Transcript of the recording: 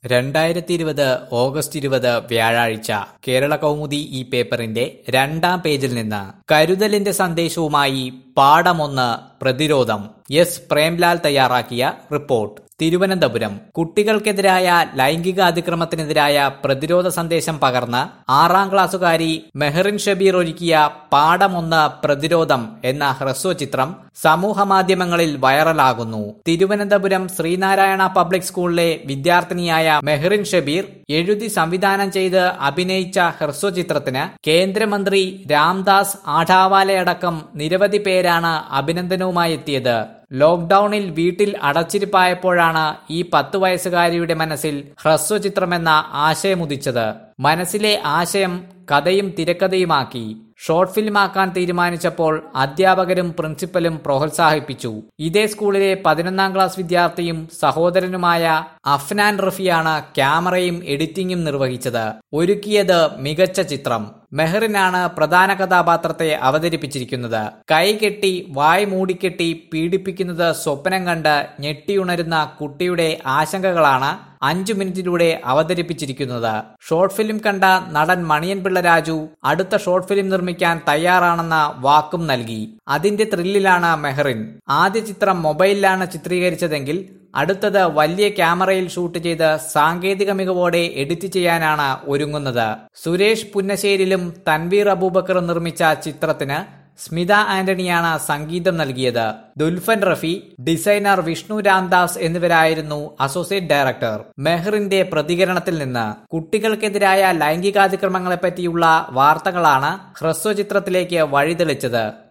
രണ്ടായിരത്തി ഇരുപത് ഓഗസ്റ്റ് ഇരുപത് വ്യാഴാഴ്ച കേരള കൗമുദി ഈ പേപ്പറിന്റെ രണ്ടാം പേജിൽ നിന്ന് കരുതലിന്റെ സന്ദേശവുമായി പാഠമൊന്ന് പ്രതിരോധം എസ് പ്രേംലാൽ തയ്യാറാക്കിയ റിപ്പോർട്ട് തിരുവനന്തപുരം കുട്ടികൾക്കെതിരായ ലൈംഗിക അതിക്രമത്തിനെതിരായ പ്രതിരോധ സന്ദേശം പകർന്ന് ആറാം ക്ലാസ്സുകാരി മെഹറിൻ ഷബീർ ഒരുക്കിയ പാഠമൊന്ന് പ്രതിരോധം എന്ന ഹ്രസ്വചിത്രം സമൂഹ മാധ്യമങ്ങളിൽ വൈറലാകുന്നു തിരുവനന്തപുരം ശ്രീനാരായണ പബ്ലിക് സ്കൂളിലെ വിദ്യാർത്ഥിനിയായ മെഹറിൻ ഷബീർ എഴുതി സംവിധാനം ചെയ്ത് അഭിനയിച്ച ഹ്രസ്വചിത്രത്തിന് കേന്ദ്രമന്ത്രി രാംദാസ് ആഠാവാലയടക്കം നിരവധി പേരാണ് അഭിനന്ദനവുമായി എത്തിയത് ലോക്ഡൌണിൽ വീട്ടിൽ അടച്ചിരിപ്പായപ്പോഴാണ് ഈ പത്തു വയസ്സുകാരിയുടെ മനസ്സിൽ ഹ്രസ്വചിത്രമെന്ന ആശയമുദിച്ചത് മനസ്സിലെ ആശയം കഥയും തിരക്കഥയുമാക്കി ഷോർട്ട് ഫിലിമാക്കാൻ തീരുമാനിച്ചപ്പോൾ അധ്യാപകരും പ്രിൻസിപ്പലും പ്രോത്സാഹിപ്പിച്ചു ഇതേ സ്കൂളിലെ പതിനൊന്നാം ക്ലാസ് വിദ്യാർത്ഥിയും സഹോദരനുമായ അഫ്നാൻ റഫിയാണ് ക്യാമറയും എഡിറ്റിംഗും നിർവഹിച്ചത് ഒരുക്കിയത് മികച്ച ചിത്രം മെഹറിനാണ് പ്രധാന കഥാപാത്രത്തെ അവതരിപ്പിച്ചിരിക്കുന്നത് കൈകെട്ടി വായ് മൂടിക്കെട്ടി പീഡിപ്പിക്കുന്നത് സ്വപ്നം കണ്ട് ഞെട്ടിയുണരുന്ന കുട്ടിയുടെ ആശങ്കകളാണ് അഞ്ചു മിനിറ്റിലൂടെ അവതരിപ്പിച്ചിരിക്കുന്നത് ഷോർട്ട് ഫിലിം കണ്ട നടൻ മണിയൻ പിള്ള രാജു അടുത്ത ഷോർട്ട് ഫിലിം നിർമ്മിക്കാൻ തയ്യാറാണെന്ന വാക്കും നൽകി അതിന്റെ ത്രില്ലിലാണ് മെഹറിൻ ആദ്യ ചിത്രം മൊബൈലിലാണ് ചിത്രീകരിച്ചതെങ്കിൽ അടുത്തത് വലിയ ക്യാമറയിൽ ഷൂട്ട് ചെയ്ത് സാങ്കേതിക മികവോടെ എഡിറ്റ് ചെയ്യാനാണ് ഒരുങ്ങുന്നത് സുരേഷ് പുന്നശ്ശേരിലും തൻവീർ അബൂബക്കറും നിർമ്മിച്ച ചിത്രത്തിന് സ്മിത ആന്റണിയാണ് സംഗീതം നൽകിയത് ദുൽഫൻ റഫി ഡിസൈനർ വിഷ്ണു രാംദാസ് എന്നിവരായിരുന്നു അസോസിയേറ്റ് ഡയറക്ടർ മെഹറിന്റെ പ്രതികരണത്തിൽ നിന്ന് കുട്ടികൾക്കെതിരായ ലൈംഗികാതിക്രമങ്ങളെപ്പറ്റിയുള്ള വാർത്തകളാണ് ഹ്രസ്വചിത്രത്തിലേക്ക് വഴിതെളിച്ചത്